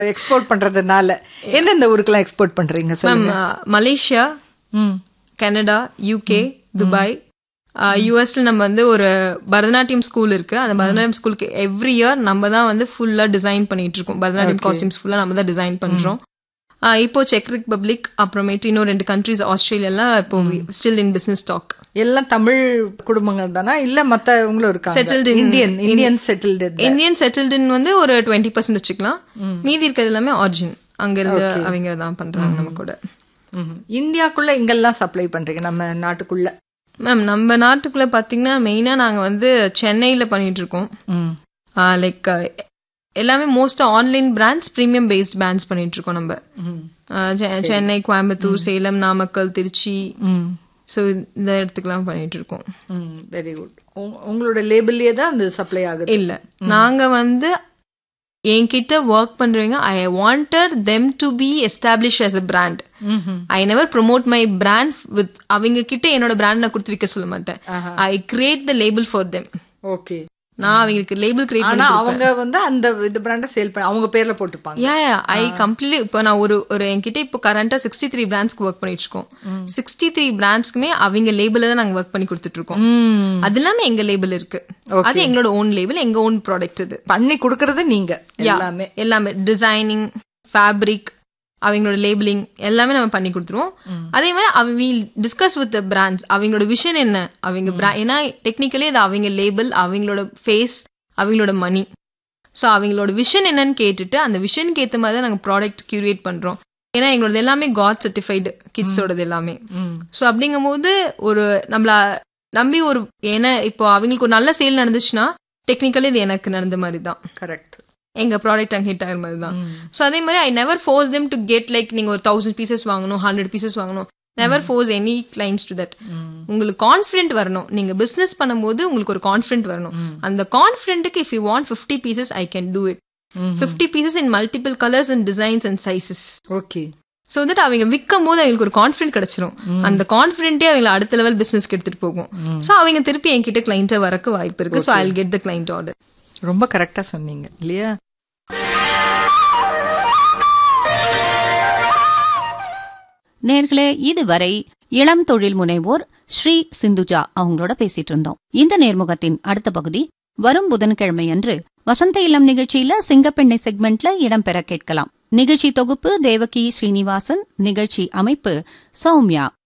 Export பண்றதுனால எந்தெந்த ஊருக்கெல்லாம் எக்ஸ்போர்ட் பண்றீங்க மேம் சொல்லுங்க மலேசியா ம் கனடா யூகே துபாய் யூஎஸ்ல நம்ம வந்து ஒரு பரதநாட்டியம் ஸ்கூல் இருக்கு அந்த பரதநாட்டியம் ஸ்கூலுக்கு எவ்ரி இயர் நம்ம தான் வந்து ஃபுல்லா டிசைன் பண்ணிட்டு இருக்கோம் பரதநாட்டியம் காஸ்டியூம்ஸ் ஃபுல்லா நம்ம தான் டிசைன் பண்றோம் ஆஹ் இப்போ செக் ரிப்பப்ளிக் அப்புறமேட்டு இன்னும் ரெண்டு கண்ட்ரிஸ் ஆஸ்திரேலியாலாம் இப்போ ஸ்டில் இன் பிசினஸ் டாக் எல்லாம் தமிழ் குடும்பங்கள் தானா இல்ல மத்தவங்களும் இருக்காங்க Settled in- Indian Indian settled Indian செட்டில்டுன் வந்து ஒரு டுவெண்ட்டி பர்சன்ட் வச்சுக்கலாம் மீதி இருக்கிறது எல்லாமே ஆரிஜின் அங்க இருந்து அவங்க தான் பண்றாங்க நம்ம கூட இந்தியாக்குள்ள எங்கெல்லாம் சப்ளை பண்றீங்க நம்ம நாட்டுக்குள்ள மேம் நம்ம நாட்டுக்குள்ள பாத்தீங்கன்னா மெயினா நாங்க வந்து சென்னையில பண்ணிட்டு இருக்கோம் ம் லைக் எல்லாமே most online brands premium based brands பண்ணிட்டு இருக்கோம் நம்ம ம் ஆஹ் செ- சென்னை கோயம்புத்தூர் சேலம் நாமக்கல் திருச்சி ம் ஸோ இந்த இடத்துக்குலாம் பண்ணிட்டு இருக்கோம் ம் வெரி குட் உங்களோட லேபிள்லயே தான் அந்த சப்ளை ஆகுது இல்ல நாங்க வந்து என்கிட்ட ஒர்க் பண்றவங்க I wanted them to be establish as a brand ம்ஹும். I never promote my brand with அவங்க கிட்ட என்னோட பிராண்ட் நான் கொடுத்து விற்க சொல்ல மாட்டேன் ஆஹா. I create the label for them okay நான் அவங்களுக்கு லேபிள் கிரியேட் ஆனா பண்ணி அவங்க வந்து அந்த இது பிராண்ட சேல் பண்ண அவங்க பேர்ல போட்டுப்பாங்க யா யா ஐ கம்ப்ளீட்லி இப்போ நான் ஒரு ஒரு என்கிட்ட இப்போ கரண்டா சிக்ஸ்டி த்ரீ பிராண்ட்ஸ்க்கு ஒர்க் பண்ணிட்டு இருக்கோம் சிக்ஸ்டி த்ரீ பிராண்ட்ஸ்க்குமே அவங்க லேபிள தான் நாங்க ஒர்க் பண்ணி கொடுத்துட்டு இருக்கோம் ம். அது இல்லாம எங்க லேபிள் இருக்கு அது எங்களோட ஓன் லேபிள் எங்க ஓன் ப்ராடக்ட் இது பண்ணி கொடுக்கறது நீங்க Yeah, எல்லாமே எல்லாமே டிசைனிங் ஃபேப்ரிக் அவங்களோட லேபிளிங் எல்லாமே நம்ம பண்ணி கொடுத்துருவோம் அதே மாதிரி அவங்க வில் டிஸ்கஸ் வித் பிராண்ட்ஸ் அவங்களோட விஷன் என்ன அவங்க brand- ஏன்னா டெக்னிக்கலி அது அவங்க லேபிள் அவங்களோட ஃபேஸ் அவங்களோட மணி ஸோ அவங்களோட விஷன் என்னன்னு கேட்டுட்டு அந்த விஷனுக்கு ஏற்ற மாதிரி தான் நாங்கள் ப்ராடக்ட் கியூரேட் பண்ணுறோம் ஏன்னா எங்களோடது எல்லாமே காட் சர்டிஃபைடு கிட்ஸோடது எல்லாமே ம். ஸோ அப்படிங்கும்போது ஒரு நம்மள நம்பி ஒரு ஏன்னா இப்போ அவங்களுக்கு ஒரு நல்ல சேல் நடந்துச்சுன்னா டெக்னிக்கலி இது எனக்கு நடந்த மாதிரி தான் கரெக்ட் எங்க ப்ராடக்ட் அங்கே ஹிட் ஆகிற மாதிரி தான் ஸோ அதே மாதிரி I never forces them to get like நீங்க ஒரு தௌசண்ட் பீசஸ் வாங்கணும் ஹண்ட்ரட் பீசஸ் வாங்கணும் never force any clients to that உங்களுக்கு கான்ஃபிடென்ட் வரணும் நீங்க பிசினஸ் பண்ணும்போது உங்களுக்கு ஒரு கான்ஃபிடென்ட் வரணும் அந்த கான்ஃபிடென்ட்டுக்கு if you want fifty pieces I can do it fifty pieces in multiple colours and designs and sizes okay so that அவங்க விற்கும் போது அவங்களுக்கு ஒரு கான்ஃபிடென்ட் கிடைச்சிரும் அந்த கான்ஃபிடென்ட்டே அவங்களை அடுத்த லெவல் பிசினஸ்க்கு எடுத்துட்டு போகும் ஸோ அவங்க திருப்பி என்கிட்ட கிளைண்ட்டை வரக்கு வாய்ப்பு இருக்கு so I get the client order ரொம்ப கரெக்டா சொன்னீங்க இல்லையா நேர்களே இதுவரை இளம் தொழில் முனைவோர் ஸ்ரீ சிந்துஜா அவங்களோட பேசிட்டு இருந்தோம் இந்த நேர்முகத்தின் அடுத்த பகுதி வரும் புதன்கிழமையன்று வசந்த இளம் நிகழ்ச்சியில சிங்கப்பெண்ணை செக்மெண்ட்ல இடம்பெற கேட்கலாம் நிகழ்ச்சி தொகுப்பு தேவகி ஸ்ரீனிவாசன் நிகழ்ச்சி அமைப்பு சௌமியா